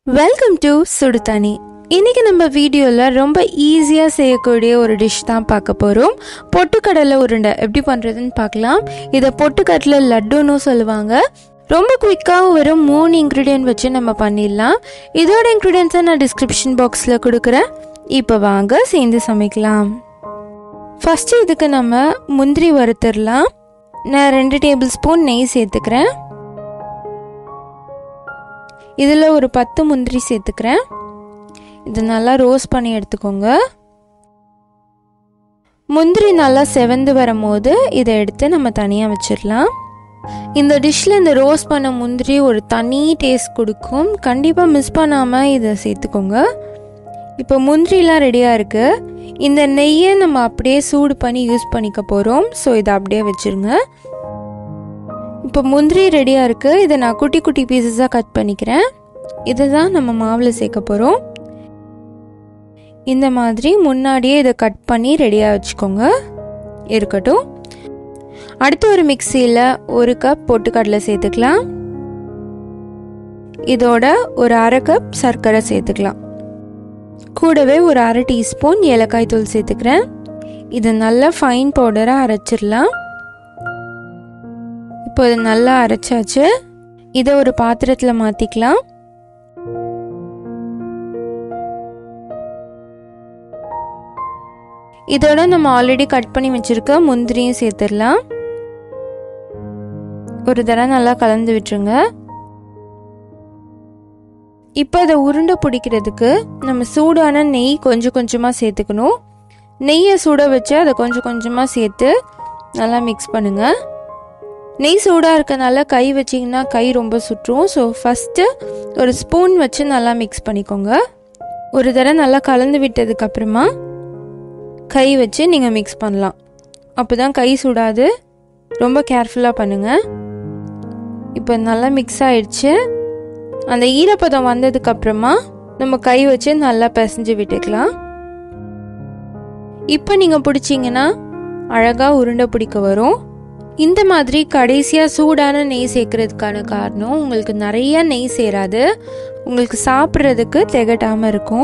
welcome to சுடுதண்ணி இன்னைக்கு நம்ம வீடியோவில் ரொம்ப ஈஸியாக செய்யக்கூடிய ஒரு டிஷ் தான் பார்க்க போகிறோம் பொட்டுக்கடலை உருண்டை எப்படி பண்ணுறதுன்னு பார்க்கலாம் இதை பொட்டுக்கடலை லட்டுன்னு சொல்லுவாங்க ரொம்ப குயிக்காக வெறும் மூணு இன்க்ரீடியன்ட் வச்சு நம்ம பண்ணிடலாம் இதோட இன்க்ரீடியன்ஸை நான் டிஸ்கிரிப்ஷன் பாக்ஸில் கொடுக்குறேன் இப்போ வாங்க சேர்ந்து சமைக்கலாம் ஃபஸ்ட்டு இதுக்கு நம்ம முந்திரி வறுத்துடலாம் நான் ரெண்டு டேபிள் ஸ்பூன் நெய் சேர்த்துக்கிறேன் இதில் ஒரு பத்து முந்திரி சேர்த்துக்கிறேன் இது நல்லா ரோஸ்ட் பண்ணி எடுத்துக்கோங்க முந்திரி நல்லா செவந்து வரும்போது இதை எடுத்து நம்ம தனியாக வச்சிடலாம் இந்த டிஷ்ஷில் இந்த ரோஸ்ட் பண்ண முந்திரி ஒரு தனி டேஸ்ட் கொடுக்கும் கண்டிப்பாக மிஸ் பண்ணாமல் இதை சேர்த்துக்கோங்க இப்போ முந்திரிலாம் ரெடியாக இருக்குது இந்த நெய்யை நம்ம அப்படியே சூடு பண்ணி யூஸ் பண்ணிக்க போகிறோம் ஸோ இதை அப்படியே வச்சுருங்க இப்போ முந்திரி ரெடியாக இருக்குது இதை நான் குட்டி குட்டி பீசஸாக கட் பண்ணிக்கிறேன் இதை தான் நம்ம மாவில் சேர்க்க போகிறோம் இந்த மாதிரி முன்னாடியே இதை கட் பண்ணி ரெடியாக வச்சுக்கோங்க இருக்கட்டும் அடுத்து ஒரு மிக்சியில் ஒரு கப் பொட்டுக்கடலை சேர்த்துக்கலாம் இதோட ஒரு அரை கப் சர்க்கரை சேர்த்துக்கலாம் கூடவே ஒரு அரை டீஸ்பூன் ஏலக்காய் தூள் சேர்த்துக்கிறேன் இது நல்லா ஃபைன் பவுடராக அரைச்சிடலாம் இப்போ இது நல்லா அரைச்சாச்சு இதை ஒரு பாத்திரத்தில் மாற்றிக்கலாம் இதோட நம்ம ஆல்ரெடி கட் பண்ணி வச்சுருக்க முந்திரியும் சேர்த்துடலாம் ஒரு தடவை நல்லா கலந்து விட்டுருங்க இப்போ அதை உருண்டை பிடிக்கிறதுக்கு நம்ம சூடான நெய் கொஞ்சம் கொஞ்சமாக சேர்த்துக்கணும் நெய்யை சுட வச்சு அதை கொஞ்சம் கொஞ்சமாக சேர்த்து நல்லா மிக்ஸ் பண்ணுங்கள் நெய் சூடாக இருக்கனால கை வச்சிங்கன்னா கை ரொம்ப சுற்றும் ஸோ ஃபஸ்ட்டு ஒரு ஸ்பூன் வச்சு நல்லா மிக்ஸ் பண்ணிக்கோங்க ஒரு தடவை நல்லா கலந்து விட்டதுக்கப்புறமா கை வச்சு நீங்கள் மிக்ஸ் பண்ணலாம் அப்போ தான் கை சுடாது ரொம்ப கேர்ஃபுல்லாக பண்ணுங்கள் இப்போ நல்லா மிக்ஸ் ஆயிடுச்சு அந்த ஈரப்பதம் வந்ததுக்கப்புறமா நம்ம கை வச்சு நல்லா பிசைஞ்சு விட்டுக்கலாம் இப்போ நீங்கள் பிடிச்சிங்கன்னா அழகாக உருண்டை பிடிக்க வரும் இந்த மாதிரி கடைசியாக சூடான நெய் சேர்க்கறதுக்கான காரணம் உங்களுக்கு நிறைய நெய் சேராது உங்களுக்கு சாப்பிட்றதுக்கு திகட்டாமல் இருக்கும்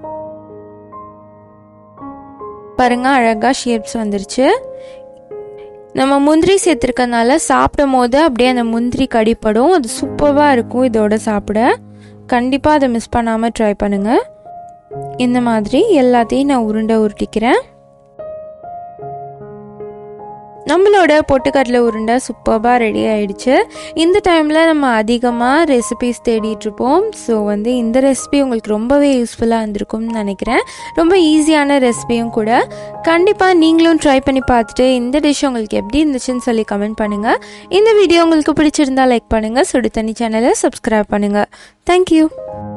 பாருங்க அழகாக ஷேப்ஸ் வந்துருச்சு நம்ம முந்திரி சேர்த்துருக்கனால சாப்பிடும் போது அப்படியே அந்த முந்திரி கடிப்படும் அது சூப்பராக இருக்கும் இதோட சாப்பிட கண்டிப்பாக அதை மிஸ் பண்ணாமல் ட்ரை பண்ணுங்கள் இந்த மாதிரி எல்லாத்தையும் நான் உருண்டை உருட்டிக்கிறேன் நம்மளோட பொட்டுக்கடலை உருண்டை சூப்பராக ரெடி ஆயிடுச்சு இந்த டைமில் நம்ம அதிகமாக ரெசிபிஸ் தேடிட்டுருப்போம் ஸோ வந்து இந்த ரெசிபி உங்களுக்கு ரொம்பவே யூஸ்ஃபுல்லாக இருந்திருக்கும்னு நினைக்கிறேன் ரொம்ப ஈஸியான ரெசிபியும் கூட கண்டிப்பாக நீங்களும் ட்ரை பண்ணி பார்த்துட்டு இந்த டிஷ் உங்களுக்கு எப்படி இருந்துச்சுன்னு சொல்லி கமெண்ட் பண்ணுங்கள் இந்த வீடியோ உங்களுக்கு பிடிச்சிருந்தா லைக் பண்ணுங்கள் சுடு தண்ணி சேனலை சப்ஸ்கிரைப் பண்ணுங்கள் தேங்க்யூ